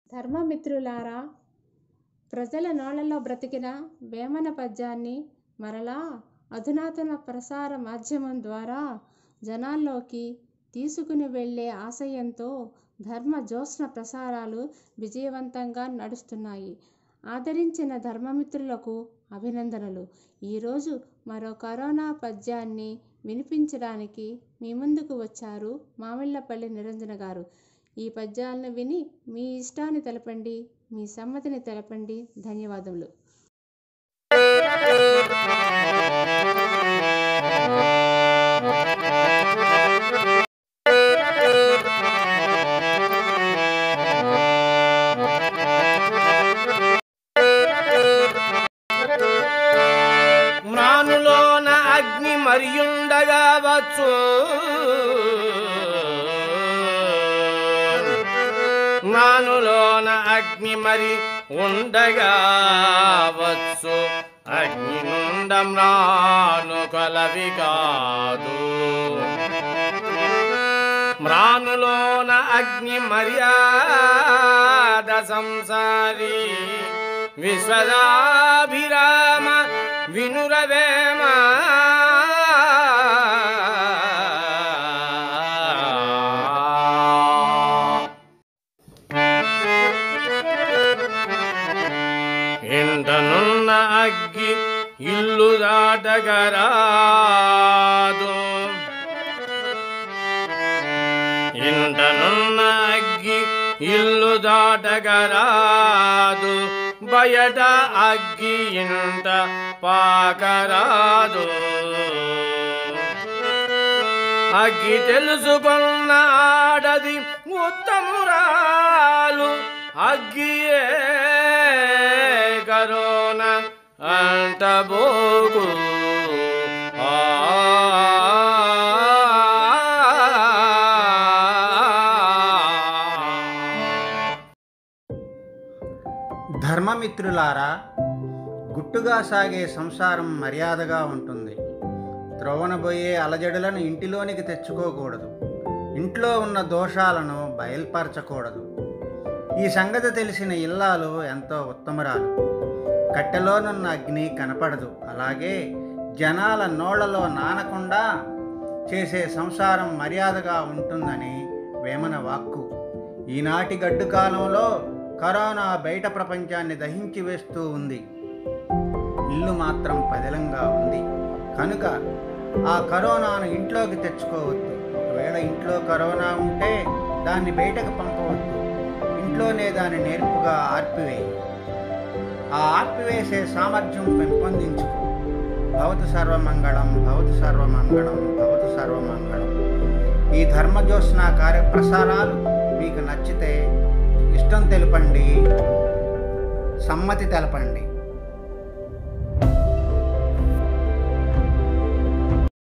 ధర్మమిత్రులారా ప్రజల నోళ్లలో బ్రతికిన వేమన పద్యాన్ని మరలా అధునాతన ప్రసార మాధ్యమం ద్వారా జనాల్లోకి తీసుకుని వెళ్ళే ఆశయంతో ధర్మ జ్యోత్స్న ప్రసారాలు విజయవంతంగా నడుస్తున్నాయి ఆదరించిన ధర్మమిత్రులకు అభినందనలు ఈరోజు మరో కరోనా పద్యాన్ని వినిపించడానికి మీ ముందుకు వచ్చారు మామిళ్ళపల్లి నిరంజన గారు ఈ పద్యాలను విని మీ ఇష్టాన్ని తెలపండి మీ సమ్మతిని తెలపండి ధన్యవాదములు మ్రానులోన అగ్ని మరియుండగా వచ్చు మ్రానులోన అగ్ని మరి ఉండగా వచ్చు అగ్ని నుండ మ్రాను కలవి కాదు మ్రానులోన అగ్ని మర్యాద సంసారి విశ్వదాభిరామ వినురవేమ ఇంటనున్న అగ్గి ఇల్లు దాటగరాదు ఇంటనున్న అగ్గి ఇల్లు దాటగరాదు బయట అగ్గి ఇంట పాకరాదు అగ్గి తెలుసుకున్న ఆడది ఉత్తమురాలు అగ్గియే కరోన అంటబోకు ధర్మమిత్రులారా గుట్టుగా సాగే సంసారం మర్యాదగా ఉంటుంది త్రోవనబోయే అలజడులను ఇంటిలోనికి తెచ్చుకోకూడదు ఇంట్లో ఉన్న దోషాలను బయల్పరచకూడదు ఈ సంగతి తెలిసిన ఇల్లాలు ఎంతో ఉత్తమరాలు కట్టెలోనున్న అగ్ని కనపడదు అలాగే జనాల నోళ్లలో నానకుండా చేసే సంసారం మర్యాదగా ఉంటుందని వేమన వాక్కు ఈనాటి గడ్డు కాలంలో కరోనా బయట ప్రపంచాన్ని దహించి వేస్తూ ఉంది ఇల్లు మాత్రం పదిలంగా ఉంది కనుక ఆ కరోనాను ఇంట్లోకి తెచ్చుకోవద్దు ఒకవేళ ఇంట్లో కరోనా ఉంటే దాన్ని బయటకు పంపవద్దు ఇంట్లోనే దాన్ని నేర్పుగా ఆర్పివేయి ఆ ఆర్పివేసే సామర్థ్యం పెంపొందించుకో భవతు సర్వమంగళం భవతు సర్వమంగళం భవతు సర్వమంగళం ఈ ధర్మజ్యోత్స్న కార్య ప్రసారాలు మీకు నచ్చితే ఇష్టం తెలపండి సమ్మతి తెలపండి